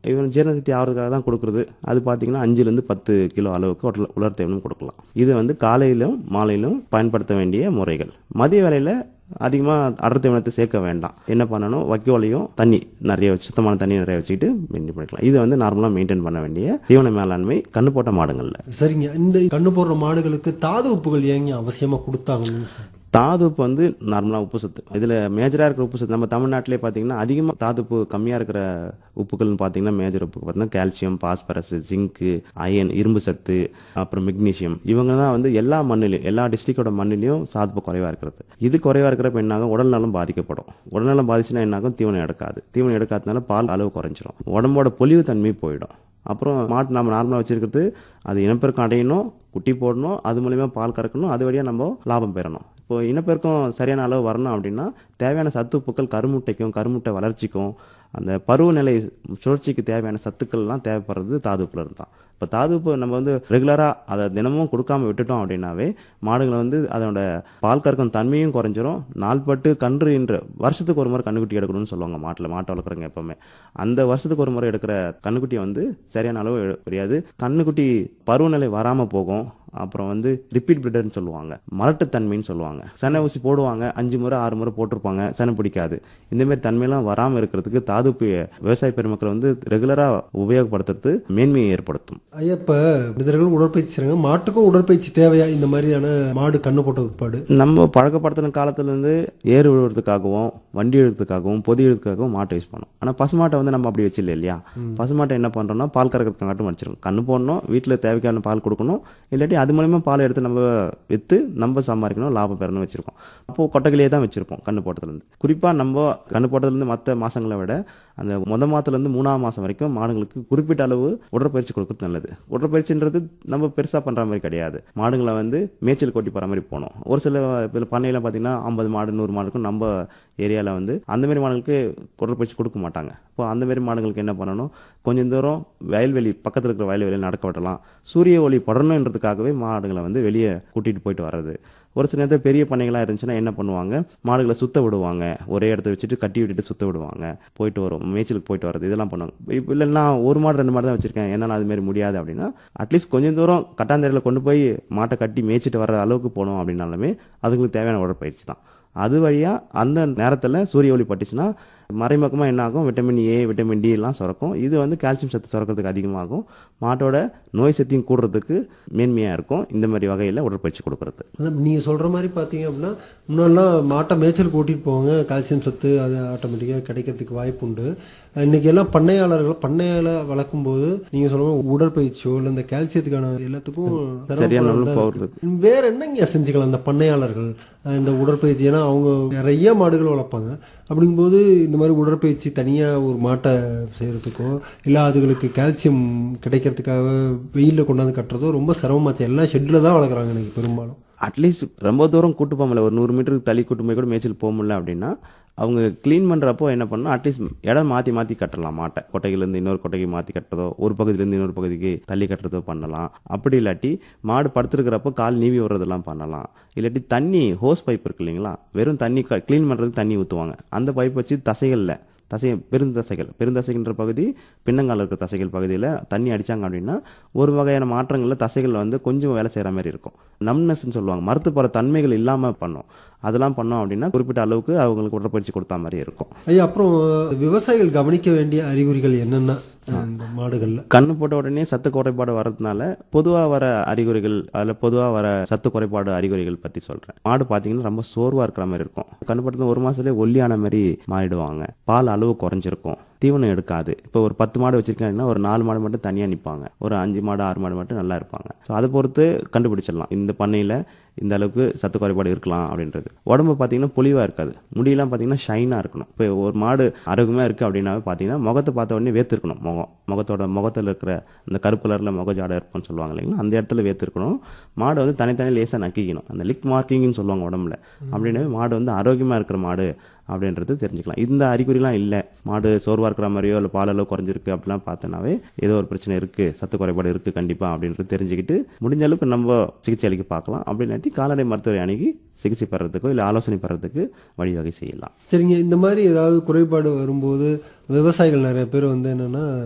இவன் ஜீரணசக்தி ஆகிறதுக்காக தான் கொடுக்குறது அது பார்த்தீங்கன்னா அஞ்சுலேருந்து பத்து கிலோ அளவுக்கு உலர் உலர் தீவனம் கொடுக்கலாம் இது வந்து காலையிலும் மாலையிலும் பயன்படுத்த வேண்டிய முறைகள் மதிய வேளையில் அதிகமாக அடர் தீவனத்தை சேர்க்க வேண்டாம் என்ன பண்ணணும் வைக்கோலையும் தண்ணி நிறைய வச்சு சுத்தமான தண்ணி நிறைய வச்சுக்கிட்டு மெயின்டைன் பண்ணிக்கலாம் இது வந்து நார்மலாக மெயின்டைன் பண்ண வேண்டிய தீவன மேலாண்மை கண்ணு போட்ட மாடுங்களில் சரிங்க இந்த கண்ணு போடுற மாடுகளுக்கு தாது உப்புகள் ஏங்க அவசியமா கொடுத்தாகணும்னு சொல்றீங்க? தாதுப்பு வந்து நார்மலாக உப்பு சத்து இதில் மேஜராக இருக்கிற உப்பு சத்து நம்ம தமிழ்நாட்டிலே பார்த்தீங்கன்னா அதிகமாக தாதுப்பு கம்மியாக இருக்கிற உப்புகள்னு பார்த்தீங்கன்னா மேஜர் உப்பு பார்த்தீங்கன்னா கால்சியம் பாஸ்பரஸ் ஜிங்க்கு அயன் இரும்பு சத்து அப்புறம் மெக்னீசியம் இவங்க தான் வந்து எல்லா மண்ணிலையும் எல்லா டிஸ்ட்ரிக்டோட மண்ணிலையும் சாதுப்பு குறைவாக இருக்கிறது இது குறைவாக இருக்கிறப்ப என்னாகும் உடல்நலம் பாதிக்கப்படும் உடல்நலம் பாதிச்சுன்னா என்னாகும் தீவனம் எடுக்காது தீவனம் எடுக்காதனால பால் அளவு குறைஞ்சிரும் உடம்போட பொலிவு தன்மை போயிடும் அப்புறம் மாட்டு நம்ம நார்மலாக வச்சிருக்கிறது அது இனப்பெருக்கம் அடையணும் குட்டி போடணும் அது மூலிமா பால் கறக்கணும் அது வழியாக நம்ம லாபம் பெறணும் இப்போ இனப்பெருக்கம் சரியான அளவு வரணும் அப்படின்னா தேவையான சத்துப்புக்கள் கருமுட்டைக்கும் கருமுட்டை வளர்ச்சிக்கும் அந்த பருவநிலை சுழற்சிக்கு தேவையான சத்துக்கள்லாம் தேவைப்படுறது தாதுப்புல இருந்து தான் இப்போ தாதுப்பு நம்ம வந்து ரெகுலராக அதை தினமும் கொடுக்காம விட்டுட்டோம் அப்படின்னாவே மாடுகளை வந்து அதனோட பால் கறக்கும் தன்மையும் குறைஞ்சிரும் நாள்பட்டு கன்று என்ற வருஷத்துக்கு ஒரு முறை கண்ணுக்குட்டி எடுக்கணும்னு சொல்லுவாங்க மாட்டில் மாட்டை வளர்க்குறவங்க எப்பவுமே அந்த வருஷத்துக்கு ஒரு முறை எடுக்கிற கண்ணுக்குட்டியை வந்து சரியான அளவு எ- தெரியாது கண்ணுக்குட்டி பருவநிலை வராமல் போகும் அப்புறம் வந்து ரிப்பீட் பிரிடர்னு சொல்லுவாங்க மலட்டுத்தன்மைன்னு சொல்லுவாங்க செனை ஊசி போடுவாங்க அஞ்சு முறை ஆறு முறை போட்டிருப்பாங்க செனை பிடிக்காது இந்த மாதிரி தன்மையெல்லாம் வராமல் இருக்கிறதுக்கு தாதுப்பு விவசாய பெருமக்கள் வந்து ரெகுலராக உபயோகப்படுத்துறது மேன்மையை ஏற்படுத்தும் ஐயா இப்ப மனிதர்கள் உடற்பயிற்சி செய்றாங்க மாட்டுக்கும் உடற்பயிற்சி தேவையா இந்த மாதிரியான மாடு கண்ணு போட்ட உட்பாடு நம்ம பழக்கப்படுத்தின காலத்துலேருந்து ஏறு விழுறதுக்காகவும் வண்டி இழுறதுக்காகவும் பொதி இழுறதுக்காகவும் மாட்டை யூஸ் பண்ணோம் ஆனால் பசுமாட்டை வந்து நம்ம அப்படி வச்சில்ல இல்லையா பசுமாட்டை என்ன பண்ணுறோம்னா பால் கறக்கிறதுக்கு மட்டும் வச்சிருக்கோம் கண்ணு போடணும் வீட்டில் தேவைக்கான பால் கொடுக்கணும் இல்லாட்டி அது மூலயமா பால் எடுத்து நம்ம விற்று நம்ம சம்பாதிக்கணும் லாபம் பெறணும் வச்சிருக்கோம் அப்போது கொட்டகையிலே தான் வச்சிருப்போம் கண்ணு போட்டதுலேருந்து குறிப்பாக நம்ம கண்ணு போட்டதுலேருந்து மற்ற மாதங்களை விட அந்த முத மாதத்துலேருந்து மூணாம் மாதம் வரைக்கும் மாடுங்களுக்கு குறிப்பிட்ட அளவு உடற்பயிற்சி கொடுக்கறது நல்லது உடற்பயிற்சின்றது நம்ம பெருசாக பண்ணுற மாதிரி கிடையாது மாடுங்களை வந்து மேய்ச்சல் கொட்டி போகிற மாதிரி போகணும் ஒரு சில இதில் பண்ணையில் பார்த்தீங்கன்னா ஐம்பது மாடு நூறு மாடுக்கும் நம்ம ஏரியாவில் வந்து அந்த மாதிரி மாடுகளுக்கு உடற்பயிற்சி கொடுக்க மாட்டாங்க இப்போ அந்த மாதிரி மாடுகளுக்கு என்ன பண்ணணும் கொஞ்சம் தூரம் வயல்வெளி பக்கத்தில் இருக்கிற வயல்வெளியில் நடக்க விடலாம் சூரிய ஒளி படணுன்றதுக்காகவே மாடுகளை வந்து வெளியே கூட்டிகிட்டு போயிட்டு வர்றது ஒரு சில நேரத்தில் பெரிய பண்ணைகளாக இருந்துச்சுன்னா என்ன பண்ணுவாங்க மாடுகளை சுத்த விடுவாங்க ஒரே இடத்த வச்சுட்டு கட்டி விட்டுட்டு சுத்த விடுவாங்க போயிட்டு வரும் மேய்ச்சலுக்கு போயிட்டு வர்றது இதெல்லாம் பண்ணுவாங்க இப்போ இல்லை நான் ஒரு மாடு ரெண்டு மாடு தான் வச்சிருக்கேன் என்னால் அது மாதிரி முடியாது அப்படின்னா அட்லீஸ்ட் கொஞ்சம் தூரம் கட்டாந்தரையில் கொண்டு போய் மாட்டை கட்டி மேய்ச்சிட்டு வர அளவுக்கு போகணும் அப்படின்னாலுமே அதுங்களுக்கு தேவையான உடற்பயிற்சி தான் அது வழியாக அந்த நேரத்தில் சூரிய ஒளி பட்டுச்சுன்னா மறைமுகமாக என்ன ஆகும் விட்டமின் ஏ விட்டமின் டி எல்லாம் சுரக்கும் இது வந்து கால்சியம் சத்து சுரக்கிறதுக்கு அதிகமாகும் மாட்டோட நோய் சக்தியும் கூடுறதுக்கு மேன்மையாக இருக்கும் இந்த மாதிரி வகையில் உடற்பயிற்சி கொடுக்கறது அதான் நீங்க சொல்ற மாதிரி பாத்தீங்க அப்படின்னா முன்னாடிலாம் மாட்டை மேய்ச்சல் கூட்டிட்டு போவாங்க கால்சியம் சத்து அது ஆட்டோமேட்டிக்காக கிடைக்கிறதுக்கு வாய்ப்பு உண்டு இன்னைக்கு எல்லாம் பண்ணையாளர்கள் பண்ணையால வளர்க்கும் போது நீங்க சொல்ற மாதிரி உடற்பயிற்சியோ இல்லை இந்த கால்சியத்துக்கான எல்லாத்துக்கும் சரியான சிரமப்பட அளவு தான் போகிறது இருக்கு. வேற என்னங்க செஞ்சுக்கலாம் இந்த பண்ணையாளர்கள் அஹ் இந்த உடற்பயிற்சி ஏன்னா அவங்க நிறைய மாடுகள் வளர்ப்பாங்க அப்படிங்கும்போது இந்த மாதிரி உடற்பயிற்சி தனியா ஒரு மாட்டை செய்யறதுக்கோ இல்லை அதுகளுக்கு கால்சியம் கிடைக்கிறதுக்காக வெயிலில் கொண்டாந்து கட்டுறதோ ரொம்ப சிரமமாச்சு எல்லாம் ஷெட்டில் தான் வளர்க்குறாங்க எனக்கு பெரும்பாலும் அட்லீஸ்ட் ரொம்ப தூரம் கூட்டு போக முடியல ஒரு நூறு மீட்டருக்கு தள்ளி கூட்டு போய் கூட மேய்ச்சல் போக முடியல அப்படின்னா அவங்க க்ளீன் பண்ணுறப்போ என்ன பண்ணணும் அட்லீஸ்ட் இடம் மாற்றி மாற்றி கட்டலாம் மாட்டை கொட்டையிலேருந்து இன்னொரு கொட்டைக்கு மாற்றி கட்டுறதோ ஒரு பகுதியிலேருந்து இன்னொரு பகுதிக்கு தள்ளி கட்டுறதோ பண்ணலாம் அப்படி இல்லாட்டி மாடு படுத்துருக்கிறப்போ கால் நீவி விடுறதெல்லாம் பண்ணலாம் இல்லாட்டி தண்ணி ஹோஸ் பைப் இருக்கு இல்லைங்களா வெறும் தண்ணி க்ளீன் பண்ணுறதுக்கு தண்ணி ஊற்றுவாங்க அந்த பைப் வச்சு தசைகளில் தசை பெருந்தசைகள் பெருந்தசைகின்ற பகுதி பின்னங்கால இருக்கிற தசைகள் பகுதியில் தண்ணி அடிச்சாங்க அப்படின்னா ஒரு வகையான மாற்றங்களில் தசைகள் வந்து கொஞ்சம் வேலை செய்கிற மாதிரி இருக்கும் நம்னஸ்ன்னு சொல்லுவாங்க மறுத்து போகிற தன்மைகள் இல்லாமல் பண்ணும் அதெல்லாம் பண்ணோம் அப்படின்னா குறிப்பிட்ட அளவுக்கு அவங்களுக்கு உடற்பயிற்சி கொடுத்தா மாதிரி இருக்கும் ஐயா அப்புறம் விவசாயிகள் கவனிக்க வேண்டிய அறிகுறிகள் என்னென்ன இந்த மாடுகள்ல கண்ணு போட்ட உடனே சத்து குறைபாடு வர்றதுனால பொதுவாக வர அறிகுறிகள் அதில் பொதுவாக வர சத்து குறைபாடு அறிகுறிகள் பற்றி சொல்கிறேன் மாடு பார்த்தீங்கன்னா ரொம்ப சோர்வாக இருக்கிற மாதிரி இருக்கும் கண்ணு போட்டது ஒரு மாதத்துலேயே ஒல்லியான மாதிரி மாறிடுவாங்க பால் அளவு குறைஞ்சிருக்கும் தீவனம் எடுக்காது இப்போ ஒரு பத்து மாடு வச்சிருக்காங்கன்னா ஒரு நாலு மாடு மட்டும் தனியாக நிற்பாங்க ஒரு அஞ்சு மாடு ஆறு மாடு மட்டும் நல்லா இருப்பாங்க ஸோ அதை பொறுத்து கண்டுபிடிச்சிடலாம் இந்த பண்ணையில் இந்த அளவுக்கு சத்து குறைபாடு இருக்கலாம் அப்படின்றது உடம்பு பார்த்தீங்கன்னா பொலிவாக இருக்காது முடியெல்லாம் பார்த்தீங்கன்னா ஷைனாக இருக்கணும் இப்போ ஒரு மாடு ஆரோக்கியமாக இருக்குது அப்படின்னாவே பார்த்தீங்கன்னா முகத்தை பார்த்த உடனே வேர்த்திருக்கணும் முகம் முகத்தோட முகத்தில் இருக்கிற இந்த கருப்பு கலரில் முக ஜாடை இருப்போம்னு சொல்லுவாங்க இல்லைங்களா அந்த இடத்துல வேர்த்திருக்கணும் மாடு வந்து தனித்தனி லேசாக நக்கிக்கணும் அந்த லிக் மார்க்கிங்னு சொல்லுவாங்க உடம்புல அப்படின்னாவே மாடு வந்து ஆரோக்கியமாக இருக்கிற மாடு அப்படின்றது தெரிஞ்சுக்கலாம் இந்த அறிகுறிலாம் இல்லை மாடு சோர்வாக இருக்கிற மாதிரியோ இல்லை பால் அளவு குறைஞ்சிருக்கு அப்படிலாம் பார்த்தோன்னாவே ஏதோ ஒரு பிரச்சனை இருக்குது சத்து குறைபாடு இருக்குது கண்டிப்பாக அப்படின்றது தெரிஞ்சுக்கிட்டு முடிஞ்ச அளவுக்கு நம்ம சிகிச்சை அளிக்க பார்க்கலாம் அப்படி இல்லாட்டி கால்நடை மருத்துவரை அணுகி சிகிச்சை பெறதுக்கோ இல்லை ஆலோசனை பெறதுக்கு வழிவகை செய்யலாம் சரிங்க இந்த மாதிரி ஏதாவது குறைபாடு வரும்போது விவசாயிகள் நிறைய பேர் வந்து என்னன்னா